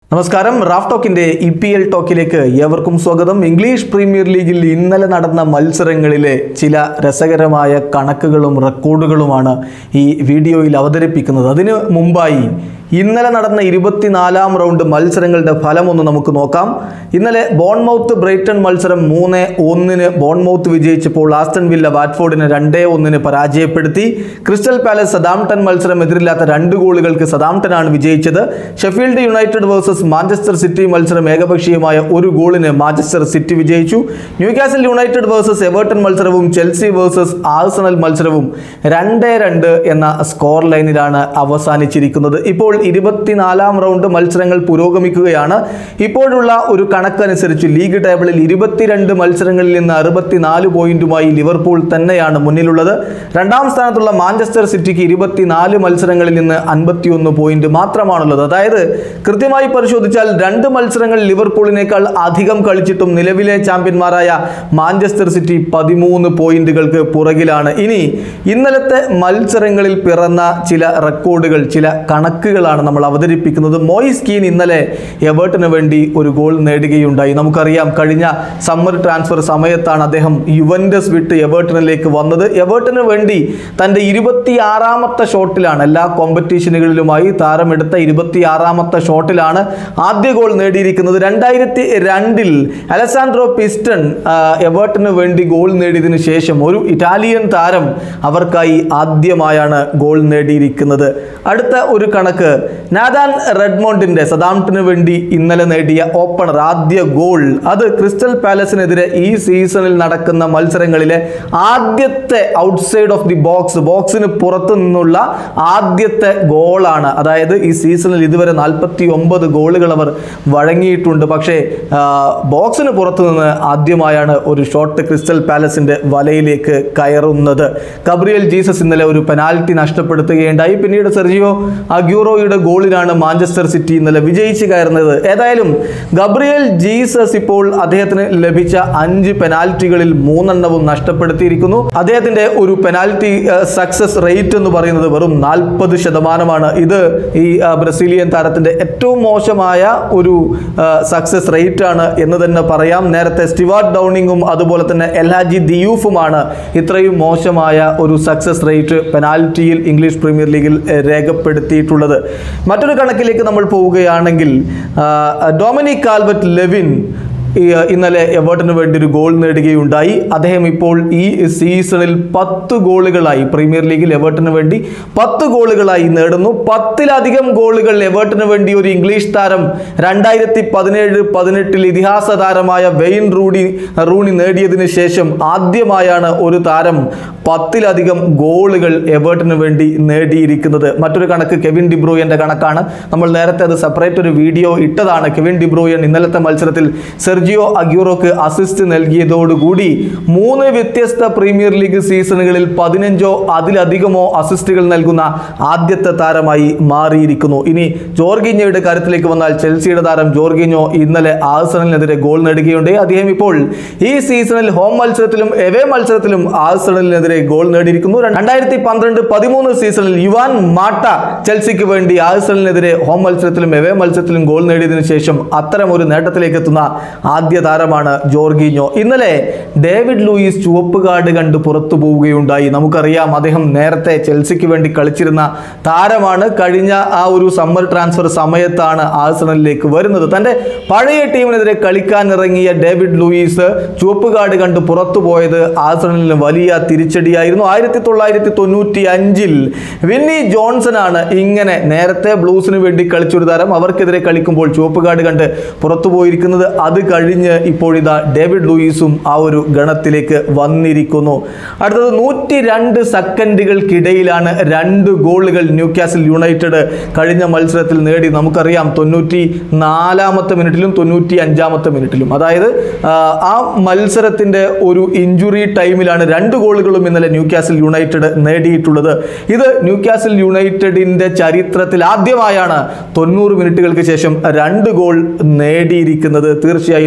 നമസ്കാരം റാഫ് ടോക്കിന്റെ E P L ടോക്കിലേക്ക് ഏവർക്കും സ്വാഗതം ഇംഗ്ലീഷ് പ്രീമിയർ ലീഗിൽ ഇന്നലെ നടന്ന മത്സരങ്ങളിലെ ചില രസകരമായ കണക്കുകളും റെക്കോർഡുകളുമാണ് ഈ വീഡിയോയിൽ അവതരിപ്പിക്കുന്നത് അതിനു മുമ്പായി ഇന്നലെ നടന്ന ഇരുപത്തിനാലാം റൗണ്ട് മത്സരങ്ങളുടെ ഫലം ഒന്ന് നമുക്ക് നോക്കാം ഇന്നലെ ബോൺമൗത്ത് ബ്രൈറ്റൺ മത്സരം മൂന്ന് ഒന്നിന് ബോൺമൗത്ത് വിജയിച്ചപ്പോൾ ആസ്റ്റൺ വില്ല വാറ്റ്ഫോർഡിനെ രണ്ടേ ഒന്നിന് പരാജയപ്പെടുത്തി ക്രിസ്റ്റൽ പാലസ് സദാംപ്ടൺ മത്സരം എതിരില്ലാത്ത രണ്ട് ഗോളുകൾക്ക് സദാംപ്ടനാണ് വിജയിച്ചത് Sheffield United versus Manchester City മത്സരം ഏകപക്ഷീയമായ ഒരു ഗോളിന് മാഞ്ചസ്റ്റർ സിറ്റി വിജയിച്ചു ന്യൂകാസിൽ യുണൈറ്റഡ് വേഴ്സസ് എവേർട്ടൺ മത്സരവും ചെൽസി വേഴ്സസ് ആഴ്സണൽ മത്സരവും രണ്ടേ രണ്ട് എന്ന സ്കോർ ലൈനിലാണ് അവസാനിച്ചിരിക്കുന്നത് ഇപ്പോൾ ഇരുപത്തിനാലാം റൗണ്ട് മത്സരങ്ങൾ പുരോഗമിക്കുകയാണ് ഇപ്പോഴുള്ള ഒരു കണക്കനുസരിച്ച് ലീഗ് ടേബിളിൽ ഇരുപത്തിരണ്ട് മത്സരങ്ങളിൽ നിന്ന് അറുപത്തിനാല് പോയിന്റുമായി ലിവർപൂൾ തന്നെയാണ് മുന്നിലുള്ളത് രണ്ടാം സ്ഥാനത്തുള്ള മാഞ്ചസ്റ്റർ സിറ്റിക്ക് ഇരുപത്തിനാല് മത്സരങ്ങളിൽ നിന്ന് അൻപത്തിയൊന്ന് പോയിന്റ് മാത്രമാണുള്ളത് അതായത് കൃത്യമായി പരിശോധിച്ചാൽ രണ്ട് മത്സരങ്ങൾ ലിവർപൂളിനേക്കാൾ അധികം കളിച്ചിട്ടും നിലവിലെ ചാമ്പ്യന്മാരായ മാഞ്ചസ്റ്റർ സിറ്റി പതിമൂന്ന് പോയിന്റുകൾക്ക് പുറകിലാണ് ഇനി ഇന്നലത്തെ മത്സരങ്ങളിൽ പിറന്ന ചില റെക്കോർഡുകൾ ചില കണക്കുകളാണ് നമ്മൾ അവതരിപ്പിക്കുന്നത് മോയിസ് കീൻ ഇന്നലെ എവേർട്ടിന് വേണ്ടി ഒരു ഗോൾ നേടുകയുണ്ടായി നമുക്കറിയാം കഴിഞ്ഞ സമ്മർ ട്രാൻസ്ഫർ സമയത്താണ് അദ്ദേഹം യുവൻഡസ് വിട്ട് എവേർട്ടനിലേക്ക് വന്നത് എവേർട്ടിന് വേണ്ടി തൻ്റെ ഇരുപത്തിയാറാമത്തെ ഷോട്ടിലാണ് എല്ലാ കോമ്പറ്റീഷനുകളിലുമായി താരമെടുത്ത ഇരുപത്തിയാറാമത്തെ ഷോട്ടിലാണ് ആദ്യ ഗോൾ നേടിയിരിക്കുന്നത് രണ്ടായിരത്തി രണ്ടിൽ അലസാൻഡ്രോ പിസ്റ്റൺ ആ, എവേർട്ടിന് വേണ്ടി ഗോൾ നേടിയതിനു ശേഷം ഒരു ഇറ്റാലിയൻ താരം അവർക്കായി ആദ്യമായാണ് ഗോൾ നേടിയിരിക്കുന്നത് അടുത്ത ഒരു കണക്ക് നാദാൻ റെഡ്മോണ്ടിന്റെ സദാംപ്ടന് വേണ്ടി ഇന്നലെ നേടിയ ഓപ്പണർ ആദ്യ ഗോൾ അത് ക്രിസ്റ്റൽ പാലസിനെതിരെ ഈ സീസണിൽ നടക്കുന്ന മത്സരങ്ങളിലെ ആദ്യത്തെ ഔട്ട്സൈഡ് ഓഫ് ദി ബോക്സ് ബോക്സിന് പുറത്തു നിന്നുള്ള ആദ്യത്തെ ഗോളാണ് അതായത് ഈ സീസണിൽ ഇതുവരെ നാൽപ്പത്തി ഒമ്പത് ഗോളുകൾ അവർ വഴങ്ങിയിട്ടുണ്ട് പക്ഷേ ആ, ബോക്സിന് പുറത്തു നിന്ന് ആദ്യമായാണ് ഒരു ഷോട്ട് ക്രിസ്റ്റൽ പാലസിന്റെ വലയിലേക്ക് കയറുന്നത് ഗബ്രിയൽ ജീസസ് ഇന്നലെ ഒരു പെനാൽറ്റി നഷ്ടപ്പെടുത്തുകയുണ്ടായി പിന്നീട് സെർജിയോ അഗ്യൂറോയുടെ ഗോളിനാണ് മാഞ്ചസ്റ്റർ സിറ്റി ഇന്നലെ വിജയിച്ച് കയറുന്നത് ഏതായാലും ഗബ്രിയൽ ജീസസ് ഇപ്പോൾ അദ്ദേഹത്തിന് ലഭിച്ച അഞ്ച് പെനാൽറ്റികളിൽ മൂന്നെണ്ണവും നഷ്ടപ്പെടുത്തിയിരിക്കുന്നു അദ്ദേഹത്തിന്റെ ഒരു പെനാൽറ്റി സക്സസ് റേറ്റ് എന്ന് പറയുന്നത് വെറും നാൽപ്പത് ശതമാനമാണ് ഇത് ഈ ആ, ബ്രസീലിയൻ താരത്തിന്റെ ഏറ്റവും മോശമായ ഒരു സക്സസ് റേറ്റ് ആണ് എന്ന് തന്നെ പറയാം നേരത്തെ സ്റ്റിവാർട്ട് ഡൗണിങ്ങും അതുപോലെ തന്നെ എൽഹാജി ദിയൂഫുമാണ് ഇത്രയും മോശമായ ഒരു സക്സസ് റേറ്റ് പെനാൽറ്റിയിൽ ഇംഗ്ലീഷ് പ്രീമിയർ ലീഗിൽ ഏഹ്, രേഖപ്പെടുത്തിയിട്ടുള്ളത് മറ്റൊരു കണക്കിലേക്ക് നമ്മൾ പോവുകയാണെങ്കിൽ ആ, ഡൊമിനിക് കാൽവറ്റ് ലെവിൻ ഈ, ഇന്നലെ എവേർട്ടിന് വേണ്ടി ഒരു ഗോൾ നേടുകയുണ്ടായി അദ്ദേഹം ഇപ്പോൾ ഈ സീസണിൽ പത്ത് ഗോളുകളായി പ്രീമിയർ ലീഗിൽ എവേർട്ടിന് വേണ്ടി പത്ത് ഗോളുകളായി നേടുന്നു പത്തിലധികം ഗോളുകൾ എവേർട്ടിന് വേണ്ടി ഒരു ഇംഗ്ലീഷ് താരം രണ്ടായിരത്തി പതിനേഴ് പതിനെട്ടിൽ ഇതിഹാസ താരമായ വെയിൻ റൂഡി റൂണി നേടിയതിന് ശേഷം ആദ്യമായാണ് ഒരു താരം പത്തിലധികം ഗോളുകൾ എവേർട്ടിന് വേണ്ടി നേടിയിരിക്കുന്നത് മറ്റൊരു കണക്ക് കെവിൻ ഡിബ്രൂയന്റെ കണക്കാണ് നമ്മൾ നേരത്തെ അത് സെപ്പറേറ്റ് ഒരു വീഡിയോ ഇട്ടതാണ് കെവിൻ ഡിബ്രൂയൻ ഇന്നലത്തെ മത്സരത്തിൽ സെർജിയോ അഗ്യൂറോക്ക് അസിസ്റ്റ് നൽകിയതോടുകൂടി മൂന്ന് വ്യത്യസ്ത പ്രീമിയർ ലീഗ് സീസണുകളിൽ പതിനഞ്ചോ അതിലധികമോ അസിസ്റ്റുകൾ നൽകുന്ന ആദ്യത്തെ താരമായി മാറിയിരിക്കുന്നു ഇനി ജോർഗിഞ്ഞോയുടെ കാര്യത്തിലേക്ക് വന്നാൽ ചെൽസിയുടെ താരം ജോർഗിഞ്ഞോ ഇന്നലെ ആഴ്സണലിനെതിരെ ഗോൾ നേടുകയുണ്ടായി അദ്ദേഹം ഇപ്പോൾ ഈ സീസണിൽ ഹോം മത്സരത്തിലും എവേ മത്സരത്തിലും ആഴ്സണലിനെതിരെ ഗോൾ നേടിയിരിക്കുന്നു രണ്ടായിരത്തി പന്ത്രണ്ട് പതിമൂന്ന് സീസണിൽ യുവാൻ മാട്ട ചെൽസിക്ക് വേണ്ടി ആഴ്സണലിനെതിരെ ഹോം മത്സരത്തിലും എവേ മത്സരത്തിലും ഗോൾ നേടിയതിനു ശേഷം അത്തരം ഒരു നേട്ടത്തിലേക്ക് എത്തുന്ന ആദ്യ താരമാണ് ജോർഗീഞ്ഞോ ഇന്നലെ ഡേവിഡ് ലൂയിസ് ചുവപ്പ് കാർഡ് കണ്ട് പുറത്തു പോവുകയുണ്ടായി നമുക്കറിയാം അദ്ദേഹം നേരത്തെ ചെൽസിക്ക് വേണ്ടി കളിച്ചിരുന്ന താരമാണ് കഴിഞ്ഞ ആ ഒരു സമ്മർ ട്രാൻസ്ഫർ സമയത്താണ് ആഴ്സണലിലേക്ക് വരുന്നത് തന്റെ പഴയ ടീമിനെതിരെ കളിക്കാൻ ഇറങ്ങിയ ഡേവിഡ് ലൂയിസ് ചുവപ്പ് കാർഡ് കണ്ട് പുറത്തു പോയത് ആഴ്സണലിന് വലിയ തിരിച്ചടിയായിരുന്നു ആയിരത്തി തൊള്ളായിരത്തി തൊണ്ണൂറ്റി അഞ്ചിൽ വിന്നി ജോൺസൺ ആണ് ഇങ്ങനെ നേരത്തെ ബ്ലൂസിന് വേണ്ടി കളിച്ചൊരു താരം അവർക്കെതിരെ കളിക്കുമ്പോൾ ചുവപ്പ് കാർഡ് കണ്ട് പുറത്തു പോയിരിക്കുന്നത് അത് കഴിഞ്ഞ് ഇപ്പോഴിതാ ഡേവിഡ് ലൂയിസും ആ ഒരു ഗണത്തിലേക്ക് വന്നിരിക്കുന്നു അടുത്തത് നൂറ്റി രണ്ട് സെക്കൻഡുകൾക്കിടയിലാണ് രണ്ട് ഗോളുകൾ ന്യൂക്കാസിൽ യുണൈറ്റഡ് കഴിഞ്ഞ മത്സരത്തിൽ നേടി നമുക്കറിയാം തൊണ്ണൂറ്റി നാലാമത്തെ മിനിറ്റിലും തൊണ്ണൂറ്റി അഞ്ചാമത്തെ മിനിറ്റിലും അതായത് ആ, ആ മത്സരത്തിന്റെ ഒരു ഇഞ്ചുറി ടൈമിലാണ് രണ്ട് ഗോളുകളും ഇന്നലെ ന്യൂക്കാസിൽ യുണൈറ്റഡ് നേടിയിട്ടുള്ളത് ഇത് ന്യൂക്കാസിൽ യുണൈറ്റഡിന്റെ ചരിത്രത്തിൽ ആദ്യമായാണ് തൊണ്ണൂറ് മിനിറ്റുകൾക്ക് ശേഷം രണ്ട് ഗോൾ നേടിയിരിക്കുന്നത് തീർച്ചയായും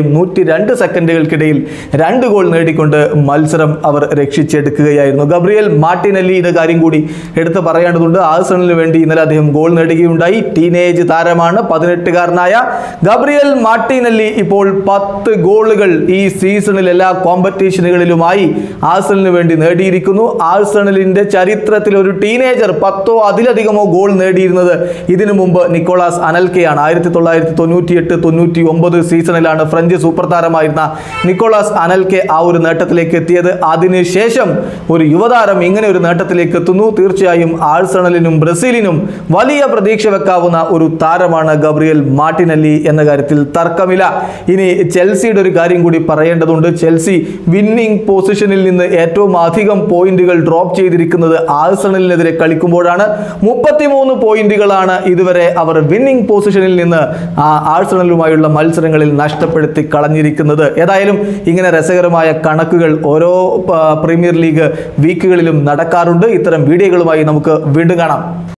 നൂറ്റി രണ്ട് സെക്കൻഡുകൾക്കിടയിൽ രണ്ട് ഗോൾ നേടിക്കൊണ്ട് മത്സരം അവർ രക്ഷിച്ചെടുക്കുകയായിരുന്നു ഗബ്രിയൽ മാർട്ടിനല്ലിയുടെ കാര്യം കൂടി എടുത്ത് പറയേണ്ടതുണ്ട് ആഴ്സണലിന് വേണ്ടി ഇന്നലെ അദ്ദേഹം ഗോൾ നേടുകയുണ്ടായി ടീനേജ് താരമാണ് പതിനെട്ടുകാരനായ ഗബ്രിയൽ മാർട്ടിനല്ലി ഇപ്പോൾ പത്ത് ഗോളുകൾ ഈ സീസണിൽ എല്ലാ കോമ്പറ്റീഷനുകളിലുമായി ആഴ്സണലിന് വേണ്ടി നേടിയിരിക്കുന്നു ആഴ്സണലിന്റെ ചരിത്രത്തിൽ ഒരു ടീനേജർ പത്തോ അതിലധികമോ ഗോൾ നേടിയിരുന്നത് ഇതിനു മുമ്പ് നിക്കോളാസ് അനൽക്കെയാണ് ആയിരത്തി തൊള്ളായിരത്തി തൊണ്ണൂറ്റി എട്ട് തൊണ്ണൂറ്റി ഒമ്പത് സീസണിലാണ് ഫ്രഞ്ച് സൂപ്പർ താരമായിരുന്ന നിക്കോളാസ് അനൽക്കെ ആ ഒരു നേട്ടത്തിലേക്ക് എത്തിയത് അതിനുശേഷം ഒരു യുവതാരം ഇങ്ങനെ ഒരു നേട്ടത്തിലേക്ക് എത്തുന്നു തീർച്ചയായും ആഴ്സണലിനും ബ്രസീലിനും വലിയ പ്രതീക്ഷ വെക്കാവുന്ന ഒരു താരമാണ് ഗബ്രിയൽ മാർട്ടിനല്ലി എന്ന കാര്യത്തിൽ തർക്കമില്ല ഇനി ചെൽസിയുടെ ഒരു കാര്യം കൂടി പറയേണ്ടതുണ്ട് ചെൽസി വിന്നിംഗ് പൊസിഷനിൽ നിന്ന് ഏറ്റവും അധികം പോയിന്റുകൾ ഡ്രോപ്പ് ചെയ്തിരിക്കുന്നത് ആഴ്സണലിനെതിരെ കളിക്കുമ്പോഴാണ് മുപ്പത്തിമൂന്ന് പോയിന്റുകളാണ് ഇതുവരെ അവർ വിന്നിംഗ് പൊസിഷനിൽ നിന്ന് ആ ആഴ്സണലുമായുള്ള മത്സരങ്ങളിൽ നഷ്ടപ്പെടുത്തി കളഞ്ഞിരിക്കുന്നത് ഏതായാലും ഇങ്ങനെ രസകരമായ കണക്കുകൾ ഓരോ ആ, പ്രീമിയർ ലീഗ് വീക്കുകളിലും നടക്കാറുണ്ട് ഇത്തരം വീഡിയോകളുമായി നമുക്ക് വീണ്ടും കാണാം